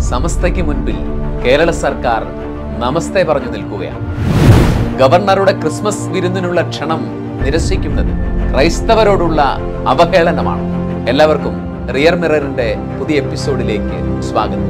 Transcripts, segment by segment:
സമസ്തയ്ക്ക് മുൻപിൽ കേരള സർക്കാർ നമസ്തേ പറഞ്ഞു നിൽക്കുകയാണ് ഗവർണറുടെ ക്രിസ്മസ് വിരുന്നിനുള്ള ക്ഷണം നിരസിക്കുന്നത് ക്രൈസ്തവരോടുള്ള അവഹേളനമാണ് എല്ലാവർക്കും റിയർ മിററിന്റെ പുതിയ എപ്പിസോഡിലേക്ക് സ്വാഗതം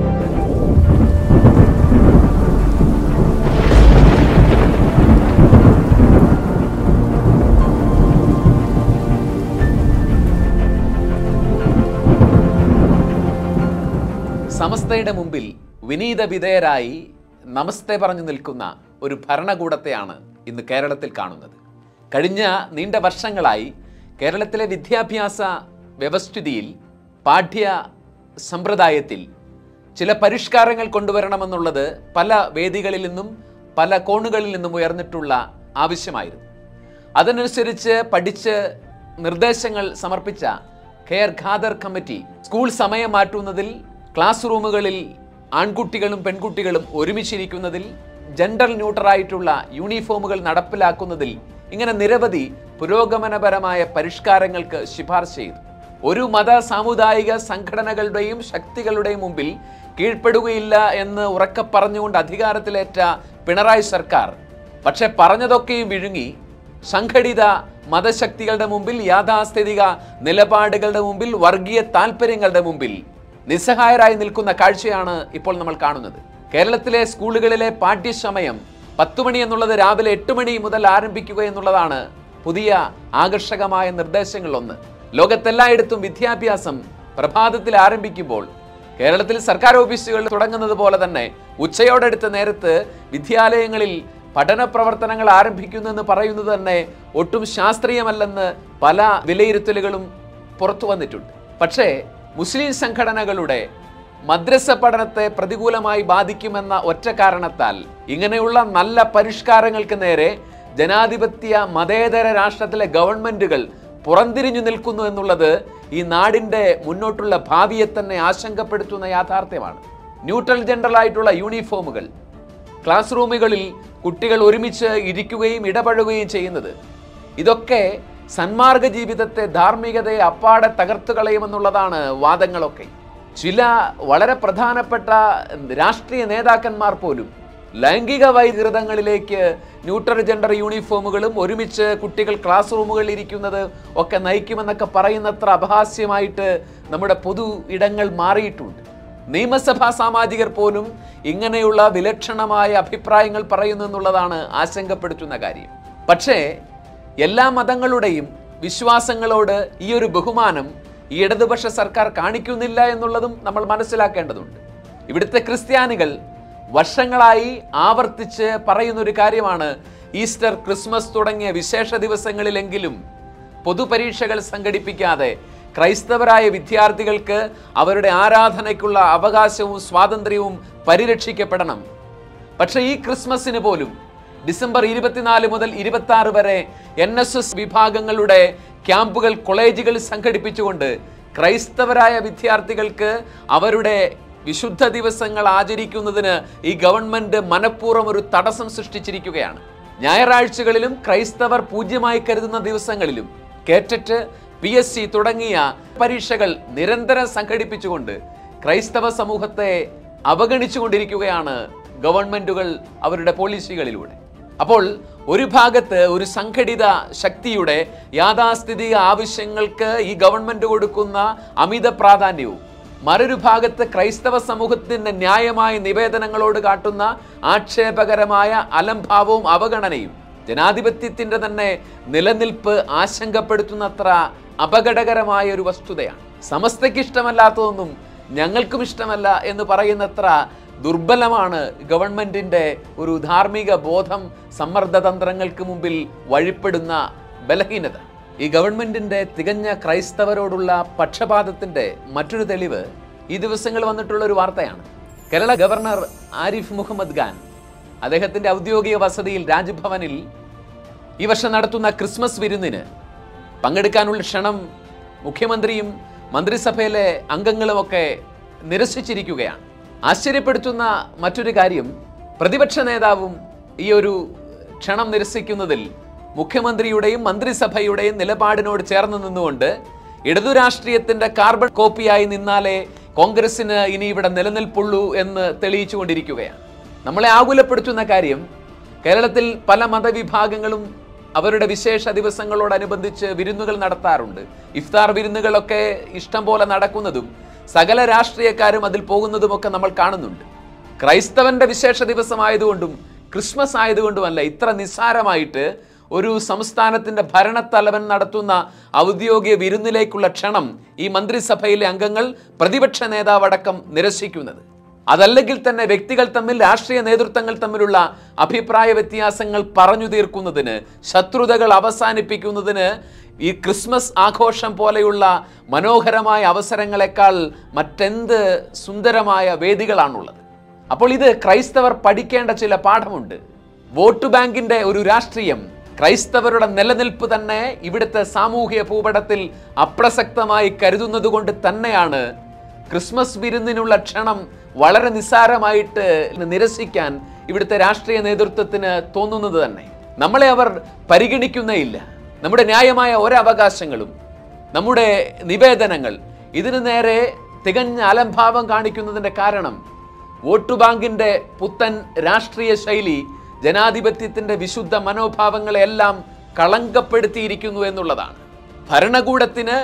സമസ്തയുടെ മുമ്പിൽ വിനീത വിധേയരായി നമസ്തേ പറഞ്ഞു നിൽക്കുന്ന ഒരു ഭരണകൂടത്തെയാണ് ഇന്ന് കേരളത്തിൽ കാണുന്നത് കഴിഞ്ഞ നീണ്ട വർഷങ്ങളായി കേരളത്തിലെ വിദ്യാഭ്യാസ വ്യവസ്ഥിതിയിൽ പാഠ്യ സമ്പ്രദായത്തിൽ ചില പരിഷ്കാരങ്ങൾ കൊണ്ടുവരണമെന്നുള്ളത് പല വേദികളിൽ നിന്നും പല കോണുകളിൽ നിന്നും ഉയർന്നിട്ടുള്ള ആവശ്യമായിരുന്നു അതനുസരിച്ച് പഠിച്ച് നിർദ്ദേശങ്ങൾ സമർപ്പിച്ച കെയർ ഖാദർ കമ്മിറ്റി സ്കൂൾ സമയം മാറ്റുന്നതിൽ ക്ലാസ് റൂമുകളിൽ ആൺകുട്ടികളും പെൺകുട്ടികളും ഒരുമിച്ചിരിക്കുന്നതിൽ ജെൻഡർ ന്യൂട്രലായിട്ടുള്ള യൂണിഫോമുകൾ നടപ്പിലാക്കുന്നതിൽ ഇങ്ങനെ നിരവധി പുരോഗമനപരമായ പരിഷ്കാരങ്ങൾക്ക് ശുപാർശ ചെയ്തു ഒരു മത സാമുദായിക സംഘടനകളുടെയും ശക്തികളുടെയും മുമ്പിൽ കീഴ്പ്പെടുകയില്ല എന്ന് ഉറക്കെ പറഞ്ഞുകൊണ്ട് അധികാരത്തിലേറ്റ പിണറായി സർക്കാർ പക്ഷെ പറഞ്ഞതൊക്കെയും വിഴുങ്ങി സംഘടിത മതശക്തികളുടെ മുമ്പിൽ യാഥാസ്ഥിതിക നിലപാടുകളുടെ മുമ്പിൽ വർഗീയ താല്പര്യങ്ങളുടെ മുമ്പിൽ നിസ്സഹായരായി നിൽക്കുന്ന കാഴ്ചയാണ് ഇപ്പോൾ നമ്മൾ കാണുന്നത് കേരളത്തിലെ സ്കൂളുകളിലെ പാഠ്യസമയം പത്തു മണി എന്നുള്ളത് രാവിലെ എട്ട് മണി മുതൽ ആരംഭിക്കുക എന്നുള്ളതാണ് പുതിയ ആകർഷകമായ നിർദ്ദേശങ്ങൾ ഒന്ന് ലോകത്തെല്ലായിടത്തും വിദ്യാഭ്യാസം പ്രഭാതത്തിൽ ആരംഭിക്കുമ്പോൾ കേരളത്തിൽ സർക്കാർ ഓഫീസുകളിൽ തുടങ്ങുന്നത് പോലെ തന്നെ ഉച്ചയോടടുത്ത നേരത്ത് വിദ്യാലയങ്ങളിൽ പഠന പ്രവർത്തനങ്ങൾ ആരംഭിക്കുന്നു എന്ന് പറയുന്നത് തന്നെ ഒട്ടും ശാസ്ത്രീയമല്ലെന്ന് പല വിലയിരുത്തലുകളും പുറത്തു വന്നിട്ടുണ്ട് പക്ഷേ മുസ്ലിം സംഘടനകളുടെ മദ്രസ പഠനത്തെ പ്രതികൂലമായി ബാധിക്കുമെന്ന ഒറ്റ കാരണത്താൽ ഇങ്ങനെയുള്ള നല്ല പരിഷ്കാരങ്ങൾക്ക് നേരെ ജനാധിപത്യ മതേതര രാഷ്ട്രത്തിലെ ഗവൺമെന്റുകൾ പുറംതിരിഞ്ഞു നിൽക്കുന്നു എന്നുള്ളത് ഈ നാടിന്റെ മുന്നോട്ടുള്ള ഭാവിയെ തന്നെ ആശങ്കപ്പെടുത്തുന്ന യാഥാർത്ഥ്യമാണ് ന്യൂട്രൽ ജനറൽ ആയിട്ടുള്ള യൂണിഫോമുകൾ ക്ലാസ് റൂമുകളിൽ കുട്ടികൾ ഒരുമിച്ച് ഇരിക്കുകയും ഇടപഴകുകയും ചെയ്യുന്നത് ഇതൊക്കെ സന്മാർഗ ജീവിതത്തെ ധാർമ്മികതയെ അപ്പാടെ തകർത്തു കളയുമെന്നുള്ളതാണ് വാദങ്ങളൊക്കെ ചില വളരെ പ്രധാനപ്പെട്ട രാഷ്ട്രീയ നേതാക്കന്മാർ പോലും ലൈംഗിക വൈകൃതങ്ങളിലേക്ക് ന്യൂട്രൽ ജെൻഡർ യൂണിഫോമുകളും ഒരുമിച്ച് കുട്ടികൾ ക്ലാസ് റൂമുകളിൽ ഇരിക്കുന്നത് ഒക്കെ നയിക്കുമെന്നൊക്കെ പറയുന്നത്ര അപഹാസ്യമായിട്ട് നമ്മുടെ പൊതു ഇടങ്ങൾ മാറിയിട്ടുണ്ട് നിയമസഭാ സാമാജികർ പോലും ഇങ്ങനെയുള്ള വിലക്ഷണമായ അഭിപ്രായങ്ങൾ പറയുന്നു എന്നുള്ളതാണ് ആശങ്കപ്പെടുത്തുന്ന കാര്യം പക്ഷേ എല്ലാ മതങ്ങളുടെയും വിശ്വാസങ്ങളോട് ഈ ഒരു ബഹുമാനം ഈ ഇടതുപക്ഷ സർക്കാർ കാണിക്കുന്നില്ല എന്നുള്ളതും നമ്മൾ മനസ്സിലാക്കേണ്ടതുണ്ട് ഇവിടുത്തെ ക്രിസ്ത്യാനികൾ വർഷങ്ങളായി ആവർത്തിച്ച് പറയുന്ന ഒരു കാര്യമാണ് ഈസ്റ്റർ ക്രിസ്മസ് തുടങ്ങിയ വിശേഷ ദിവസങ്ങളിലെങ്കിലും പൊതുപരീക്ഷകൾ സംഘടിപ്പിക്കാതെ ക്രൈസ്തവരായ വിദ്യാർത്ഥികൾക്ക് അവരുടെ ആരാധനയ്ക്കുള്ള അവകാശവും സ്വാതന്ത്ര്യവും പരിരക്ഷിക്കപ്പെടണം പക്ഷേ ഈ ക്രിസ്മസിന് പോലും ഡിസംബർ ഇരുപത്തിനാല് മുതൽ ഇരുപത്തി ആറ് വരെ എൻ എസ് എസ് വിഭാഗങ്ങളുടെ ക്യാമ്പുകൾ കോളേജുകൾ സംഘടിപ്പിച്ചുകൊണ്ട് ക്രൈസ്തവരായ വിദ്യാർത്ഥികൾക്ക് അവരുടെ വിശുദ്ധ ദിവസങ്ങൾ ആചരിക്കുന്നതിന് ഈ ഗവൺമെന്റ് മനഃപൂർവ്വം ഒരു തടസ്സം സൃഷ്ടിച്ചിരിക്കുകയാണ് ഞായറാഴ്ചകളിലും ക്രൈസ്തവർ പൂജ്യമായി കരുതുന്ന ദിവസങ്ങളിലും കേറ്ററ്റ് പി എസ് സി തുടങ്ങിയ പരീക്ഷകൾ നിരന്തരം സംഘടിപ്പിച്ചുകൊണ്ട് ക്രൈസ്തവ സമൂഹത്തെ അവഗണിച്ചുകൊണ്ടിരിക്കുകയാണ് ഗവൺമെന്റുകൾ അവരുടെ പോളിസികളിലൂടെ അപ്പോൾ ഒരു ഭാഗത്ത് ഒരു സംഘടിത ശക്തിയുടെ യാഥാസ്ഥിതിക ആവശ്യങ്ങൾക്ക് ഈ ഗവൺമെന്റ് കൊടുക്കുന്ന അമിത പ്രാധാന്യവും മറൊരു ഭാഗത്ത് ക്രൈസ്തവ സമൂഹത്തിന്റെ ന്യായമായ നിവേദനങ്ങളോട് കാട്ടുന്ന ആക്ഷേപകരമായ അലംഭാവവും അവഗണനയും ജനാധിപത്യത്തിന്റെ തന്നെ നിലനിൽപ്പ് ആശങ്കപ്പെടുത്തുന്നത്ര അപകടകരമായ ഒരു വസ്തുതയാണ് സമസ്തയ്ക്ക് ഇഷ്ടമല്ലാത്തതൊന്നും ഞങ്ങൾക്കും ഇഷ്ടമല്ല എന്ന് പറയുന്നത്ര ദുർബലമാണ് ഗവൺമെന്റിന്റെ ഒരു ധാർമ്മിക ബോധം സമ്മർദ്ദതന്ത്രങ്ങൾക്ക് മുമ്പിൽ വഴിപ്പെടുന്ന ബലഹീനത ഈ ഗവൺമെന്റിന്റെ തികഞ്ഞ ക്രൈസ്തവരോടുള്ള പക്ഷപാതത്തിന്റെ മറ്റൊരു തെളിവ് ഈ ദിവസങ്ങൾ വന്നിട്ടുള്ള ഒരു വാർത്തയാണ് കേരള ഗവർണർ ആരിഫ് മുഹമ്മദ് ഖാൻ അദ്ദേഹത്തിന്റെ ഔദ്യോഗിക വസതിയിൽ രാജ്ഭവനിൽ ഈ വർഷം നടത്തുന്ന ക്രിസ്മസ് വിരുന്നിന് പങ്കെടുക്കാനുള്ള ക്ഷണം മുഖ്യമന്ത്രിയും മന്ത്രിസഭയിലെ അംഗങ്ങളുമൊക്കെ നിരസിച്ചിരിക്കുകയാണ് ആശ്ചര്യപ്പെടുത്തുന്ന മറ്റൊരു കാര്യം പ്രതിപക്ഷ നേതാവും ഈ ഒരു ക്ഷണം നിരസിക്കുന്നതിൽ മുഖ്യമന്ത്രിയുടെയും മന്ത്രിസഭയുടെയും നിലപാടിനോട് ചേർന്ന് നിന്നുകൊണ്ട് ഇടതു രാഷ്ട്രീയത്തിന്റെ കാർബൺ കോപ്പിയായി നിന്നാലേ കോൺഗ്രസിന് ഇനി ഇവിടെ നിലനിൽപ്പുള്ളൂ എന്ന് തെളിയിച്ചുകൊണ്ടിരിക്കുകയാണ് നമ്മളെ ആകുലപ്പെടുത്തുന്ന കാര്യം കേരളത്തിൽ പല മതവിഭാഗങ്ങളും അവരുടെ വിശേഷ ദിവസങ്ങളോടനുബന്ധിച്ച് വിരുന്നുകൾ നടത്താറുണ്ട് ഇഫ്താർ വിരുന്നുകളൊക്കെ ഇഷ്ടം പോലെ നടക്കുന്നതും സകല രാഷ്ട്രീയക്കാരും അതിൽ പോകുന്നതുമൊക്കെ നമ്മൾ കാണുന്നുണ്ട് ക്രൈസ്തവന്റെ വിശേഷ ദിവസമായതുകൊണ്ടും ക്രിസ്മസ് ആയതുകൊണ്ടുമല്ല ഇത്ര നിസ്സാരമായിട്ട് ഒരു സംസ്ഥാനത്തിന്റെ ഭരണത്തലവൻ നടത്തുന്ന ഔദ്യോഗിക വിരുന്നിലേക്കുള്ള ക്ഷണം ഈ മന്ത്രിസഭയിലെ അംഗങ്ങൾ പ്രതിപക്ഷ നേതാവടക്കം നിരസിക്കുന്നത് അതല്ലെങ്കിൽ തന്നെ വ്യക്തികൾ തമ്മിൽ രാഷ്ട്രീയ നേതൃത്വങ്ങൾ തമ്മിലുള്ള അഭിപ്രായ വ്യത്യാസങ്ങൾ പറഞ്ഞു തീർക്കുന്നതിന് ശത്രുതകൾ അവസാനിപ്പിക്കുന്നതിന് ഈ ക്രിസ്മസ് ആഘോഷം പോലെയുള്ള മനോഹരമായ അവസരങ്ങളെക്കാൾ മറ്റെന്ത് സുന്ദരമായ വേദികളാണുള്ളത് അപ്പോൾ ഇത് ക്രൈസ്തവർ പഠിക്കേണ്ട ചില പാഠമുണ്ട് വോട്ട് ബാങ്കിന്റെ ഒരു രാഷ്ട്രീയം ക്രൈസ്തവരുടെ നിലനിൽപ്പ് തന്നെ ഇവിടുത്തെ സാമൂഹിക ഭൂപടത്തിൽ അപ്രസക്തമായി കരുതുന്നത് കൊണ്ട് തന്നെയാണ് ക്രിസ്മസ് വിരുന്നിനുള്ള ക്ഷണം വളരെ നിസ്സാരമായിട്ട് നിരസിക്കാൻ ഇവിടുത്തെ രാഷ്ട്രീയ നേതൃത്വത്തിന് തോന്നുന്നത് തന്നെ നമ്മളെ അവർ പരിഗണിക്കുന്നേയില്ല നമ്മുടെ ന്യായമായ ഒരവകാശങ്ങളും നമ്മുടെ നിവേദനങ്ങൾ ഇതിനു നേരെ തികഞ്ഞ അലംഭാവം കാണിക്കുന്നതിൻ്റെ കാരണം വോട്ട് ബാങ്കിന്റെ പുത്തൻ രാഷ്ട്രീയ ശൈലി ജനാധിപത്യത്തിന്റെ വിശുദ്ധ മനോഭാവങ്ങളെല്ലാം കളങ്കപ്പെടുത്തിയിരിക്കുന്നു എന്നുള്ളതാണ് ഭരണകൂടത്തിന്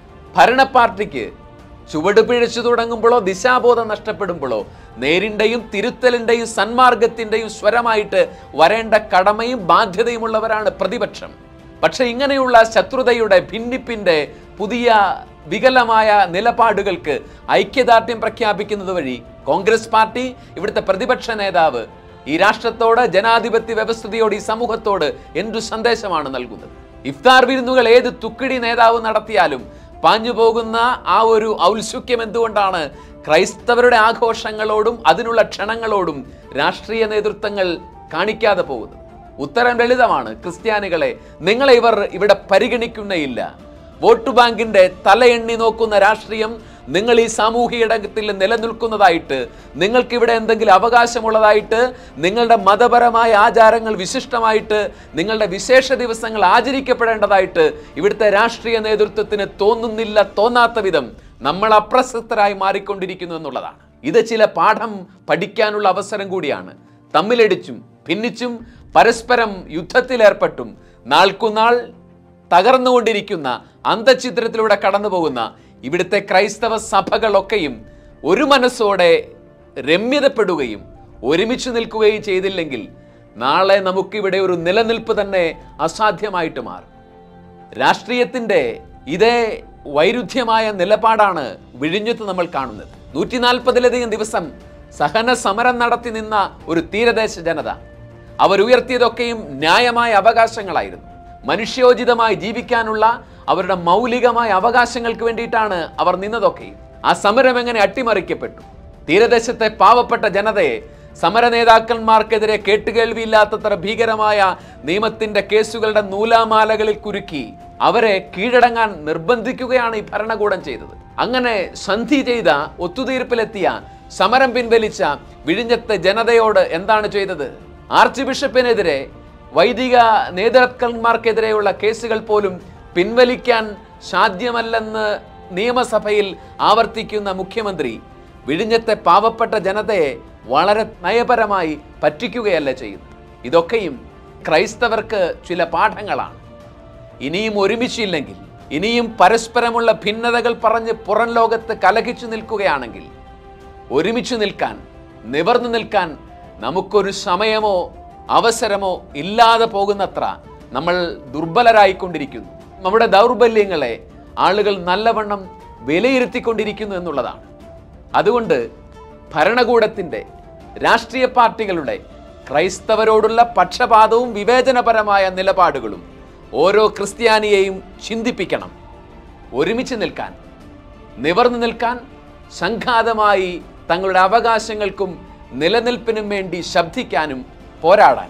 ഭരണ പാർട്ടിക്ക് ചുവട് പിഴച്ചു തുടങ്ങുമ്പോഴോ ദിശാബോധം നഷ്ടപ്പെടുമ്പോഴോ നേരിൻ്റെയും തിരുത്തലിൻ്റെയും സന്മാർഗത്തിൻ്റെയും സ്വരമായിട്ട് വരേണ്ട കടമയും ബാധ്യതയുമുള്ളവരാണ് പ്രതിപക്ഷം പക്ഷെ ഇങ്ങനെയുള്ള ശത്രുതയുടെ ഭിന്നിപ്പിന്റെ പുതിയ വികലമായ നിലപാടുകൾക്ക് ഐക്യദാർഢ്യം പ്രഖ്യാപിക്കുന്നത് വഴി കോൺഗ്രസ് പാർട്ടി ഇവിടുത്തെ പ്രതിപക്ഷ നേതാവ് ഈ രാഷ്ട്രത്തോട് ജനാധിപത്യ വ്യവസ്ഥിതിയോട് ഈ സമൂഹത്തോട് എന്തു സന്ദേശമാണ് നൽകുന്നത് ഇഫ്താർ വിരുന്നുകൾ ഏത് തുക്കിടി നേതാവ് നടത്തിയാലും പാഞ്ഞു പോകുന്ന ആ ഒരു ഔത്സുക്യം എന്തുകൊണ്ടാണ് ക്രൈസ്തവരുടെ ആഘോഷങ്ങളോടും അതിനുള്ള ക്ഷണങ്ങളോടും രാഷ്ട്രീയ നേതൃത്വങ്ങൾ കാണിക്കാതെ പോകുന്നത് ഉത്തരം ലളിതമാണ് ക്രിസ്ത്യാനികളെ നിങ്ങളെ ഇവർ ഇവിടെ പരിഗണിക്കുന്നേയില്ല വോട്ട് ബാങ്കിന്റെ തലയെണ്ണി നോക്കുന്ന രാഷ്ട്രീയം നിങ്ങൾ ഈ സാമൂഹിക ഇടത്തിൽ നിലനിൽക്കുന്നതായിട്ട് നിങ്ങൾക്ക് ഇവിടെ എന്തെങ്കിലും അവകാശമുള്ളതായിട്ട് നിങ്ങളുടെ മതപരമായ ആചാരങ്ങൾ വിശിഷ്ടമായിട്ട് നിങ്ങളുടെ വിശേഷ ദിവസങ്ങൾ ആചരിക്കപ്പെടേണ്ടതായിട്ട് ഇവിടുത്തെ രാഷ്ട്രീയ നേതൃത്വത്തിന് തോന്നുന്നില്ല തോന്നാത്ത വിധം നമ്മൾ അപ്രസക്തരായി മാറിക്കൊണ്ടിരിക്കുന്നു എന്നുള്ളതാണ് ഇത് ചില പാഠം പഠിക്കാനുള്ള അവസരം കൂടിയാണ് തമ്മിലടിച്ചും ഭിന്നിച്ചും പരസ്പരം യുദ്ധത്തിലേർപ്പെട്ടും നാൾക്കുനാൾ തകർന്നുകൊണ്ടിരിക്കുന്ന അന്തചിത്രത്തിലൂടെ കടന്നു പോകുന്ന ഇവിടുത്തെ ക്രൈസ്തവ സഭകളൊക്കെയും ഒരു മനസ്സോടെ രമ്യതപ്പെടുകയും ഒരുമിച്ച് നിൽക്കുകയും ചെയ്തില്ലെങ്കിൽ നാളെ നമുക്കിവിടെ ഒരു നിലനിൽപ്പ് തന്നെ അസാധ്യമായിട്ട് മാറും രാഷ്ട്രീയത്തിൻ്റെ ഇതേ വൈരുദ്ധ്യമായ നിലപാടാണ് വിഴിഞ്ഞത്ത് നമ്മൾ കാണുന്നത് നൂറ്റി നാൽപ്പതിലധികം ദിവസം സഹന സമരം നടത്തി നിന്ന ഒരു തീരദേശ ജനത അവരുയർത്തിയതൊക്കെയും ന്യായമായ അവകാശങ്ങളായിരുന്നു മനുഷ്യോചിതമായി ജീവിക്കാനുള്ള അവരുടെ മൗലികമായ അവകാശങ്ങൾക്ക് വേണ്ടിയിട്ടാണ് അവർ നിന്നതൊക്കെയും ആ സമരം എങ്ങനെ അട്ടിമറിക്കപ്പെട്ടു തീരദേശത്തെ പാവപ്പെട്ട ജനതയെ സമര നേതാക്കന്മാർക്കെതിരെ കേട്ടുകേൾവിയില്ലാത്തത്ര ഭീകരമായ നിയമത്തിന്റെ കേസുകളുടെ നൂലാമാലകളിൽ കുരുക്കി അവരെ കീഴടങ്ങാൻ നിർബന്ധിക്കുകയാണ് ഈ ഭരണകൂടം ചെയ്തത് അങ്ങനെ സന്ധി ചെയ്ത ഒത്തുതീർപ്പിലെത്തിയ സമരം പിൻവലിച്ച വിഴിഞ്ഞത്തെ ജനതയോട് എന്താണ് ചെയ്തത് ആർച്ച് ബിഷപ്പിനെതിരെ വൈദിക നേതാക്കന്മാർക്കെതിരെയുള്ള കേസുകൾ പോലും പിൻവലിക്കാൻ സാധ്യമല്ലെന്ന് നിയമസഭയിൽ ആവർത്തിക്കുന്ന മുഖ്യമന്ത്രി വിഴിഞ്ഞത്തെ പാവപ്പെട്ട ജനതയെ വളരെ നയപരമായി പറ്റിക്കുകയല്ല ചെയ്യുന്നത് ഇതൊക്കെയും ക്രൈസ്തവർക്ക് ചില പാഠങ്ങളാണ് ഇനിയും ഒരുമിച്ചില്ലെങ്കിൽ ഇനിയും പരസ്പരമുള്ള ഭിന്നതകൾ പറഞ്ഞ് പുറം ലോകത്ത് കലഹിച്ചു നിൽക്കുകയാണെങ്കിൽ ഒരുമിച്ച് നിൽക്കാൻ നിവർന്നു നിൽക്കാൻ നമുക്കൊരു സമയമോ അവസരമോ ഇല്ലാതെ പോകുന്നത്ര നമ്മൾ ദുർബലരായിക്കൊണ്ടിരിക്കുന്നു നമ്മുടെ ദൗർബല്യങ്ങളെ ആളുകൾ നല്ലവണ്ണം വിലയിരുത്തിക്കൊണ്ടിരിക്കുന്നു എന്നുള്ളതാണ് അതുകൊണ്ട് ഭരണകൂടത്തിൻ്റെ രാഷ്ട്രീയ പാർട്ടികളുടെ ക്രൈസ്തവരോടുള്ള പക്ഷപാതവും വിവേചനപരമായ നിലപാടുകളും ഓരോ ക്രിസ്ത്യാനിയെയും ചിന്തിപ്പിക്കണം ഒരുമിച്ച് നിൽക്കാൻ നിവർന്നു നിൽക്കാൻ സംഘാതമായി തങ്ങളുടെ അവകാശങ്ങൾക്കും നിലനിൽപ്പിനും വേണ്ടി ശബ്ദിക്കാനും പോരാടാൻ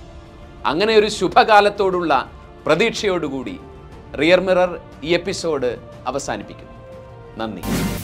അങ്ങനെ ഒരു ശുഭകാലത്തോടുള്ള പ്രതീക്ഷയോടുകൂടി റിയർ മിറർ ഈ എപ്പിസോഡ് അവസാനിപ്പിക്കുന്നു നന്ദി